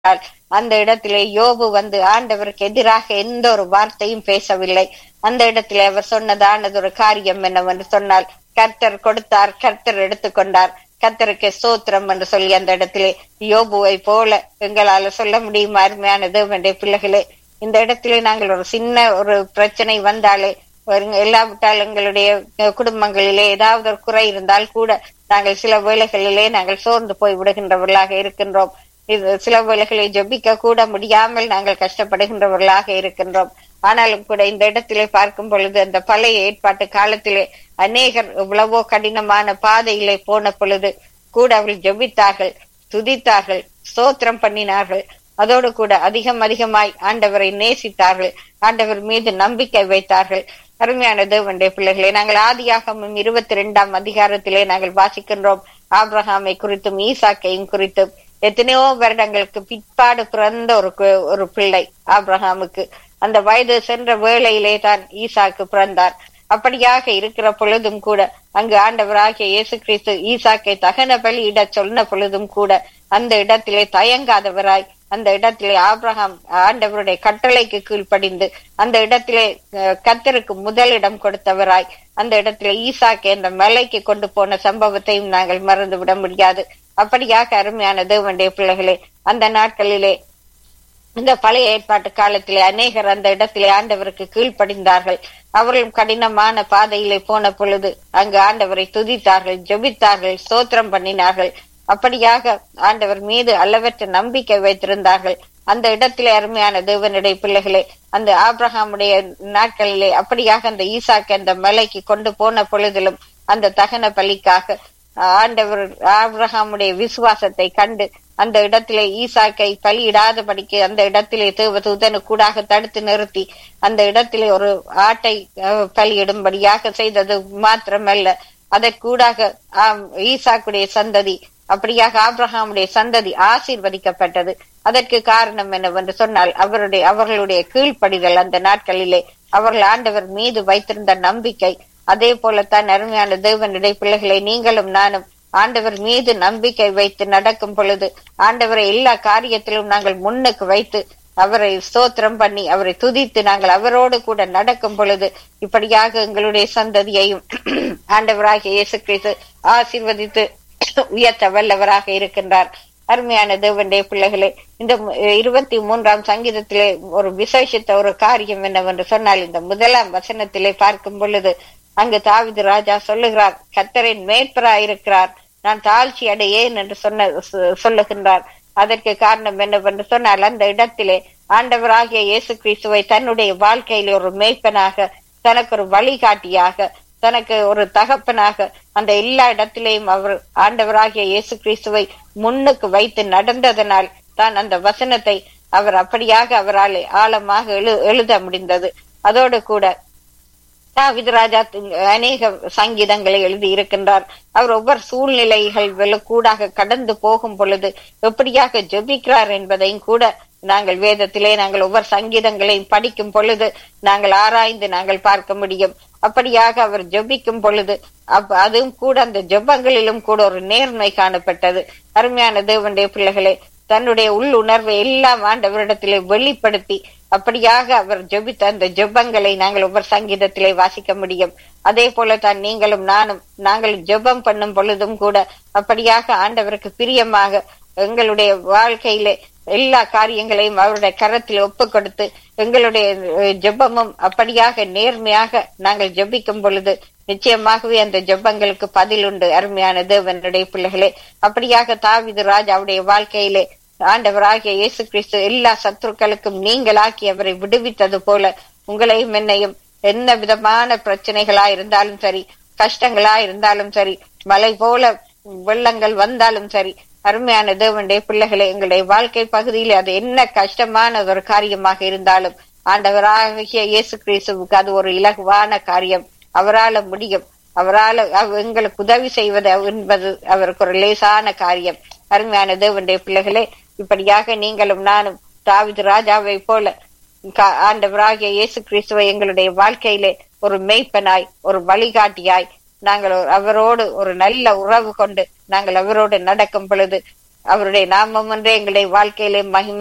என்றால் அந்த இடத்திலே யோபு வந்து ஆண்டவருக்கு எதிராக எந்த ஒரு வார்த்தையும் பேசவில்லை அந்த இடத்திலே அவர் சொன்னதானது ஒரு காரியம் என்னவென்று சொன்னால் கர்த்தர் கொடுத்தார் கர்த்தர் எடுத்துக்கொண்டார் கர்த்தருக்கு சோத்திரம் என்று சொல்லி அந்த இடத்திலே யோபுவை போல எங்களால சொல்ல முடியுமா அருமையான தேவனுடைய பிள்ளைகளே இந்த இடத்திலே நாங்கள் ஒரு சின்ன ஒரு பிரச்சனை வந்தாலே ஒரு- இல்லாவிட்டால் எங்களுடைய அஹ், குடும்பங்களிலே ஏதாவது ஒரு குறை இருந்தால் கூட நாங்கள் சில வேளைகளிலே நாங்கள் சோர்ந்து போய் விடுகின்றவர்களாக இருக்கின்றோம் இது சில வேளைகளில் ஜெபிக்க கூட முடியாமல் நாங்கள் கஷ்டப்படுகின்றவர்களாக இருக்கின்றோம் ஆனாலும் கூட இந்த இடத்திலே பார்க்கும் பொழுது அந்த பழைய ஏற்பாட்டு காலத்திலே அநேகர் எவ்வளவோ கடினமான பாதையிலே போன பொழுது கூட அவர்கள் ஜெபித்தார்கள் துதித்தார்கள் ஸ்தோத்திரம் பண்ணினார்கள் அதோடு கூட அதிகம் அதிகமாய் ஆண்டவரை நேசித்தார்கள் ஆண்டவர் மீது நம்பிக்கை வைத்தார்கள் அருமையான தேவனுடைய பிள்ளைகளே நாங்கள் ஆதியாகமும் இருபத்தி ரெண்டாம் அதிகாரத்திலே நாங்கள் வாசிக்கின்றோம் ஆபிரகாமை குறித்தும் ஈசாக்கையும் குறித்தும் எத்தனையோ வருடங்களுக்கு பிற்பாடு பிறந்த ஒரு கு- ஒரு பிள்ளை ஆபிரகாமுக்கு அந்த வயது சென்ற வேளையிலே தான் ஈசாக்கு பிறந்தார் அப்படியாக இருக்கிற பொழுதும் கூட அங்கு ஆண்டவராகிய இயேசு கிறிஸ்து ஈசாக்கை தகன பலியிட சொன்ன பொழுதும் கூட அந்த இடத்திலே தயங்காதவராய் அந்த இடத்திலே ஆபிரகாம் ஆண்டவருடைய கட்டளைக்கு கீழ்ப்படிந்து அந்த இடத்திலே அஹ், கர்த்தருக்கு முதலிடம் கொடுத்தவராய் அந்த இடத்திலே ஈசாக்கை அந்த மலைக்கு கொண்டு போன சம்பவத்தையும் நாங்கள் மறந்து விட முடியாது அப்படியாக அருமையான தேவனுடைய பிள்ளைகளே அந்த நாட்களிலே இந்த பழைய ஏற்பாட்டு காலத்திலே அநேகர் அந்த இடத்திலே ஆண்டவருக்கு கீழ்ப்படிந்தார்கள் அவர்களும் கடினமான பாதையிலே போன பொழுது அங்கு ஆண்டவரை துதித்தார்கள் ஜெபித்தார்கள் ஸ்தோத்திரம் பண்ணினார்கள் அப்படியாக ஆண்டவர் மீது அளவற்ற நம்பிக்கை வைத்திருந்தார்கள் அந்த இடத்திலே அருமையான தேவனுடைய பிள்ளைகளே அந்த ஆபிரகாமுடைய நாட்களிலே அப்படியாக அந்த ஈசாக்கு அந்த மலைக்கு கொண்டு போன பொழுதிலும் அந்த தகன பலிக்காக ஆண்டவர் ஆபிரகாமுடைய விசுவாசத்தை கண்டு அந்த இடத்திலே ஈசாக்கை பலியிடாதபடிக்கு அந்த இடத்திலே தேவதூதனு கூடாக தடுத்து நிறுத்தி அந்த இடத்திலே ஒரு ஆட்டை அஹ், பலியிடும்படியாக செய்தது மாத்திரமல்ல அதற்கூடாக ஆம், ஈசாக்குடைய சந்ததி அப்படியாக ஆபிரகாமுடைய சந்ததி ஆசீர்வதிக்கப்பட்டது அதற்கு காரணம் என்னவென்று சொன்னால் அவருடைய அவர்களுடைய கீழ்ப்படிதல் அந்த நாட்களிலே அவர்கள் ஆண்டவர் மீது வைத்திருந்த நம்பிக்கை அதே போலத்தான் அருமையான தேவனுடைய பிள்ளைகளை நீங்களும் நானும் ஆண்டவர் மீது நம்பிக்கை வைத்து நடக்கும் பொழுது ஆண்டவரை எல்லா காரியத்திலும் நாங்கள் முன்னுக்கு வைத்து அவரை ஸ்தோத்திரம் பண்ணி அவரை துதித்து நாங்கள் அவரோடு கூட நடக்கும் பொழுது இப்படியாக எங்களுடைய சந்ததியையும் ஆண்டவராகிய இயேசு கிறிஸ்து ஆசீர்வதித்து உயர்த்த வல்லவராக இருக்கின்றார் அருமையான தேவனுடைய பிள்ளைகளே இந்த மு- இருபத்தி மூன்றாம் சங்கீதத்திலே ஒரு விசேஷித்த ஒரு காரியம் என்னவென்று சொன்னால் இந்த முதலாம் வசனத்திலே பார்க்கும் பொழுது அங்கு தாவிது ராஜா சொல்லுகிறார் கத்தரின் மேற்பராயிருக்கிறார் நான் தாழ்ச்சி அடையேன் என்று சொன்ன சொ- சொல்லுகின்றார் அதற்கு காரணம் என்னவென்று சொன்னால் அந்த இடத்திலே ஆண்டவராகிய இயேசு கிறிஸ்துவை தன்னுடைய வாழ்க்கையிலே ஒரு மேய்ப்பனாக தனக்கு ஒரு வழிகாட்டியாக தனக்கு ஒரு தகப்பனாக அந்த எல்லா இடத்திலேயும் அவர் ஆண்டவராகிய இயேசு கிறிஸ்துவை முன்னுக்கு வைத்து நடந்ததனால் தான் அந்த வசனத்தை அவர் அப்படியாக அவரால் ஆழமாக எழு எழுத முடிந்தது அதோடு கூட தாவீது ராஜா தி- அநேக சங்கீதங்களை எழுதி இருக்கின்றார் அவர் ஒவ்வொரு சூழ்நிலைகள் கூடாக கடந்து போகும் பொழுது எப்படியாக ஜெபிக்கிறார் என்பதையும் கூட நாங்கள் வேதத்திலே நாங்கள் ஒவ்வொரு சங்கீதங்களையும் படிக்கும் பொழுது நாங்கள் ஆராய்ந்து நாங்கள் பார்க்க முடியும் அப்படியாக அவர் ஜெபிக்கும் பொழுது அப்ப அதுவும் கூட அந்த ஜெபங்களிலும் கூட ஒரு நேர்மை காணப்பட்டது அருமையான தேவனுடைய பிள்ளைகளே தன்னுடைய உள் உணர்வை எல்லாம் ஆண்டவரிடத்திலே வெளிப்படுத்தி அப்படியாக அவர் ஜெபித்த அந்த ஜெபங்களை நாங்கள் ஒவ்வொரு சங்கீதத்திலே வாசிக்க முடியும் அதே போல தான் நீங்களும் நானும் நாங்கள் ஜெபம் பண்ணும் பொழுதும் கூட அப்படியாக ஆண்டவருக்கு பிரியமாக எங்களுடைய வாழ்க்கையிலே எல்லா காரியங்களையும் அவருடைய கரத்தில் ஒப்பு கொடுத்து எங்களுடைய அஹ், ஜெபமும் அப்படியாக நேர்மையாக நாங்கள் ஜெபிக்கும் பொழுது நிச்சயமாகவே அந்த ஜெபங்களுக்கு பதில் உண்டு அருமையான தேவனுடைய பிள்ளைகளே அப்படியாக தாவிது ராஜாவுடைய வாழ்க்கையிலே ஆண்டவராகிய இயேசு கிறிஸ்து எல்லா சத்துருக்களுக்கும் நீங்களாக்கி அவரை விடுவித்தது போல உங்களையும் என்னையும் என்ன விதமான பிரச்சனைகளா இருந்தாலும் சரி கஷ்டங்களா இருந்தாலும் சரி மலை போல வெள்ளங்கள் வந்தாலும் சரி அருமையான தேவனுடைய பிள்ளைகளை எங்களுடைய வாழ்க்கை பகுதியில் அது என்ன கஷ்டமான ஒரு காரியமாக இருந்தாலும் ஆண்டவராகிய இயேசு கிறிஸ்துவுக்கு அது ஒரு இலகுவான காரியம் அவரால முடியும் அவரால அவ- எங்களுக்கு உதவி செய்வது என்பது அவருக்கு ஒரு லேசான காரியம் அருமையான தேவனுடைய பிள்ளைகளே இப்படியாக நீங்களும் நானும் தாவிது ராஜாவை போல கா- ஆண்டவராகிய இயேசு கிறிஸ்துவை எங்களுடைய வாழ்க்கையிலே ஒரு மெய்ப்பனாய் ஒரு வழிகாட்டியாய் நாங்கள் ஒரு- அவரோடு ஒரு நல்ல உறவு கொண்டு நாங்கள் அவரோடு நடக்கும் பொழுது அவருடைய நாமம் ஒன்றே எங்களுடைய வாழ்க்கையிலே மகிமை